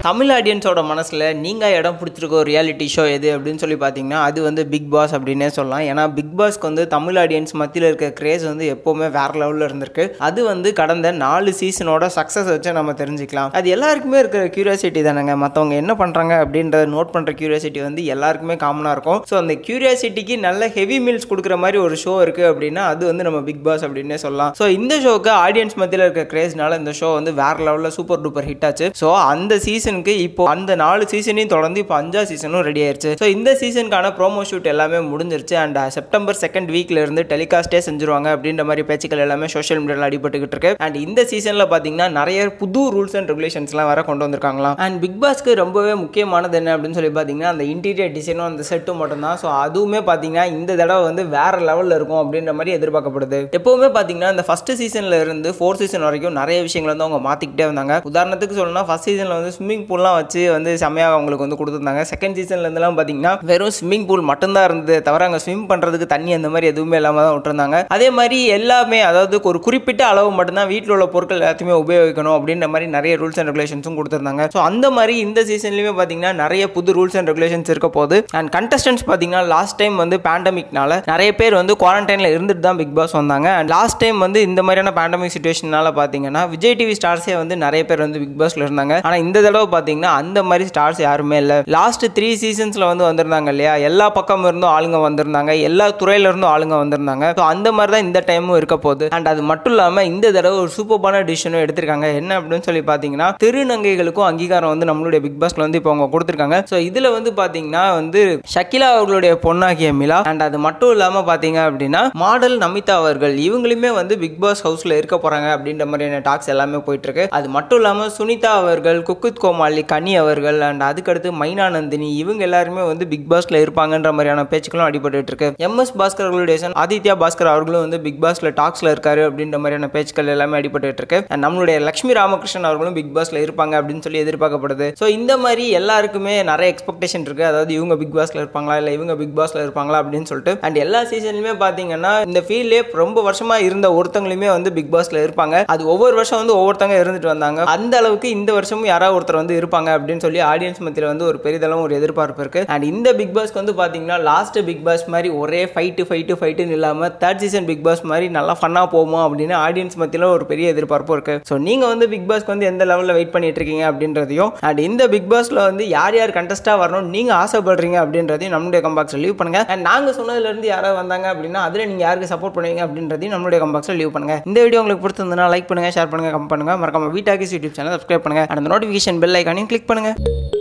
தமிழ் ஆடியன்ஸோட மனசில் நீங்கள் இடம் பிடிச்சிருக்க ஒரு ரியாலிட்டி ஷோ எது அப்படின்னு சொல்லி பார்த்தீங்கன்னா அது வந்து பிக் பாஸ் அப்படின்னே சொல்லலாம் ஏன்னா பிக் பாஸ்க்கு வந்து தமிழ் ஆடியன்ஸ் மத்தியில் இருக்க கிரேஸ் வந்து எப்போவுமே வேற லெவலில் இருந்திருக்கு அது வந்து கடந்த நாலு சீசனோட சக்ஸஸ் வச்சு நம்ம தெரிஞ்சுக்கலாம் அது எல்லாருக்குமே இருக்கிற கியூரியாசிட்டி தானேங்க மற்றவங்க என்ன பண்ணுறாங்க அப்படின்றத நோட் பண்ணுற கியூரியாசிட்டி வந்து எல்லாருக்குமே காமனாக இருக்கும் ஸோ அந்த கியூரியாசிட்டிக்கு நல்ல ஹெவி மீல்ஸ் கொடுக்குற மாதிரி ஒரு ஷோ இருக்குது அப்படின்னா அது வந்து நம்ம பிக் பாஸ் அப்படின்னே சொல்லலாம் ஸோ இந்த ஷோக்கு ஆடியன்ஸ் மத்தியில் இருக்க கிரேஸ்னால இந்த ஷோ வந்து வேற லெவலில் சூப்பர் டூப்பர் ஹிட் ஆச்சு ஸோ அந்த சீசனுக்கு இப்போ அந்த நாலு சீசனையும் தொடர்ந்து இப்போ அஞ்சா சீசனும் ரெடி ஆயிருச்சு ஸோ இந்த சீசனுக்கான ப்ரோமோ ஷூட் எல்லாமே முடிஞ்சிருச்சு அண்ட் செப்டம்பர் செகண்ட் வீக்ல இருந்து டெலிகாஸ்டே செஞ்சிருவாங்க அப்படின்ற மாதிரி பேச்சுக்கள் எல்லாமே சோஷியல் மீடியாவில் அடிபட்டுக்கிட்டு இருக்கு அண்ட் இந்த சீசனில் பார்த்தீங்கன்னா நிறைய புது ரூல்ஸ் அண்ட் ரெகுலேஷன்ஸ்லாம் வேற கொண்டு வந்திருக்காங்களாம் அண்ட் பிக் பாஸ்க்கு ரொம்பவே முக்கியமானது என்ன அப்படின்னு சொல்லி பார்த்தீங்கன்னா அந்த இன்டீரியர் டிசைனும் அந்த செட்டும் மட்டும்தான் ஸோ அதுவுமே பார்த்தீங்கன்னா இந்த தடவை வந்து வேற லெவலில் இருக்கும் அப்படின்ற மாதிரி எதிர்பார்க்கப்படுது எப்பவுமே பார்த்தீங்கன்னா இந்த ஃபர்ஸ்ட் சீசன்ல இருந்து ஃபோர்த் சீசன் வரைக்கும் நிறைய விஷயங்கள் வந்து அவங்க மாற்றிக்கிட்டே வந்தாங்க உதாரணத்துக்கு சொல்லணும்னா ஃபர்ஸ்ட் சீசனில் வந்து ஸ்விம்மிங் பூல்லாம் வச்சு வந்து செம்மையாக அவங்களுக்கு வந்து கொடுத்துருந்தாங்க செகண்ட் சீசன்ல இருந்தெல்லாம் பார்த்தீங்கன்னா வெறும் ஸ்விம்மிங் பூல் மட்டும்தான் இருந்தது தவிர அங்கே ஸ்விம் பண்ணுறதுக்கு தண்ணி அந்த மாதிரி எதுவுமே இல்லாமல் தான் விட்டுருந்தாங்க அதே மாதிரி எல்லாமே அதாவது ஒரு குறிப்பிட்ட அளவு மட்டும்தான் வீட்டில் உள்ள பொருட்கள் எல்லாத்தையுமே உபயோகிக்கணும் அப்படின்ற மாதிரி நிறைய ரூல்ஸ் அண்ட் ரெகுலேஷன்ஸும் கொடுத்துருந்தாங்க ஸோ அந்த மாதிரி இந்த சீசன்லையுமே பார்த்தீங்கன்னா நிறைய புது ரூல்ஸ் அண்ட் ரெகுலேஷன்ஸ் இருக்க போது அண்ட் கண்டஸ்டன்ஸ் பார்த்தீங்கன்னா லாஸ்ட் டைம் வந்து பேண்டமிக்னால நிறைய பேர் வந்து குவாரண்டைனில் இருந்துட்டு தான் பிக் பாஸ் வந்தாங்க அண்ட் லாஸ்ட் டைம் வந்து இந்த மாதிரியான பேண்டமிக் சுச்சுவேஷனால பார்த்தீங்கன்னா விஜய் டிவி ஸ்டார்ஸே வந்து நிறைய பேர் வந்து பிக் பாஸ்ல இருந்தாங்க ஆனால் இந்த தடவை பார்த்தீங்கன்னா அந்த மாதிரி ஸ்டார்ஸ் யாருமே இல்லை லாஸ்ட் த்ரீ சீசன்ஸில் வந்து வந்திருந்தாங்க இல்லையா எல்லா பக்கம் இருந்தும் ஆளுங்க வந்திருந்தாங்க எல்லா துறையில இருந்தும் ஆளுங்க வந்திருந்தாங்க ஸோ அந்த மாதிரி தான் இந்த டைமும் இருக்க போகுது அண்ட் அது மட்டும் இல்லாமல் இந்த தடவை ஒரு சூப்பர்பான டிசிஷனும் எடுத்திருக்காங்க என்ன அப்படின்னு சொல்லி பார்த்தீங்கன்னா திருநங்கைகளுக்கும் அங்கீகாரம் வந்து நம்மளுடைய பிக் பாஸ்ல வந்து இப்போ அவங்க கொடுத்துருக்காங்க ஸோ இதில் வந்து பார்த்தீங்கன்னா வந்து ஷக்கிலா அவர்களுடைய பொண்ணாகிய மிலா அண்ட் அது மட்டும் இல்லாமல் பார்த்தீங்க அப்படின்னா மாடல் நமிதா அவர்கள் இவங்களுமே வந்து பிக் பாஸ் ஹவுஸில் இருக்க போகிறாங்க அப்படின்ற மாதிரியான டாக்ஸ் எல்லாமே போயிட்டு இருக்கு அது மட்டும் இல்லாமல் சுனிதா அவர்கள் குக்குத் கோமாளி கனி அவர்கள் அண்ட் அதுக்கடுத்து மைனா நந்தினி இவங்க எல்லாருமே வந்து பிக் பாஸ்ல இருப்பாங்கன்ற மாதிரியான பேச்சுக்களும் அடிபட்டு இருக்கு எம் எஸ் பாஸ்கர் அவர்களுடைய son ஆதித்யா பாஸ்கர் அவர்களும் வந்து பிக் பாஸ்ல டாக்ஸ்ல இருக்காரு அப்படின்ற மாதிரியான பேச்சுக்கள் எல்லாமே அடிபட்டு இருக்கு And நம்மளுடைய லட்சுமி ராமகிருஷ்ணன் அவர்களும் பிக் பாஸ்ல இருப்பாங்க அப்படின்னு சொல்லி எதிர்பார்க்கப்படுது ஸோ இந்த மாதிரி எல்லாருக்குமே நிறைய எக்ஸ்பெக்டேஷன் இருக்கு அதாவது இவங்க பிக் பாஸ்ல இருப்பாங்களா இல்லை இவங்க பிக் பாஸ்ல இருப்பாங்களா அப்படின்னு சொல்லிட்டு அண்ட் எல்லா சீசன்லையுமே பார்த்தீங்கன்னா இந்த ஃபீல்ட்லேயே ரொம்ப வருஷமா இருந்த ஒருத்தவங்களுமே வந்து பிக் பாஸ்ல இருப்பாங்க அது ஒவ்வொரு வருஷம் வந்து ஒவ்வொருத்தவங்க இருந்துட்டு வந்தாங்க அந்த அளவுக்கு இந்த வருஷமும் யாராவது ஒருத்தர் வந்து இருப்பாங்க அப்படின்னு சொல்லி ஆடியன்ஸ் மத்தியில் வந்து ஒரு பெரிதளவு ஒரு எதிர்பார்ப்பு இருக்கு அண்ட் இந்த பிக் பாஸ்க்கு வந்து பார்த்தீங்கன்னா லாஸ்ட் பிக் பாஸ் மாதிரி ஒரே ஃபைட்டு ஃபைட்டு ஃபைட்டுன்னு இல்லாமல் தேர்ட் சீசன் பிக் பாஸ் மாதிரி நல்லா ஃபன்னாக போகுமா அப்படின்னு ஆடியன்ஸ் மத்தியில் ஒரு பெரிய எதிர்பார்ப்பு இருக்கு ஸோ நீங்கள் வந்து பிக் பாஸ்க்கு வந்து எந்த லெவலில் வெயிட் பண்ணிட்டு இருக்கீங்க அப்படின்றதையும் அண்ட் இந்த பிக் பாஸ்ல வந்து யார் யார் கண்டஸ்டாக வரணும் நீங்கள் ஆசைப்படுறீங்க அப்படின்றதையும் நம்மளுடைய கம்பாக்ஸில் லீவ் பண்ணுங்க அண்ட் நாங்கள் சொன்னதுலேருந்து யாராவது வந்தாங்க அப்படின்னா அதில் நீங்கள் யாருக்கு சப்போர்ட் பண்ணுவீங்க அப்படின்றதையும் நம்மளுடைய கம்பாக்ஸில் லீவ் பண்ணுங்க இந்த வீடியோ உங்களுக்கு பிடிச்சிருந்ததுன்னா லைக் பண்ணுங்க ஷேர் பண்ணுங்க கமெண்ட் பண்ணுங்க மறக்காம வீட்டாக்கிஸ் யூடியூப் சேனல் சப்ஸ்கிரைப் பண்ணுங்க அண்ட் அந்த நோட்டிஃபிகேஷன் பெல் ஐக்கானையும் கிளிக் பண்ணுங்க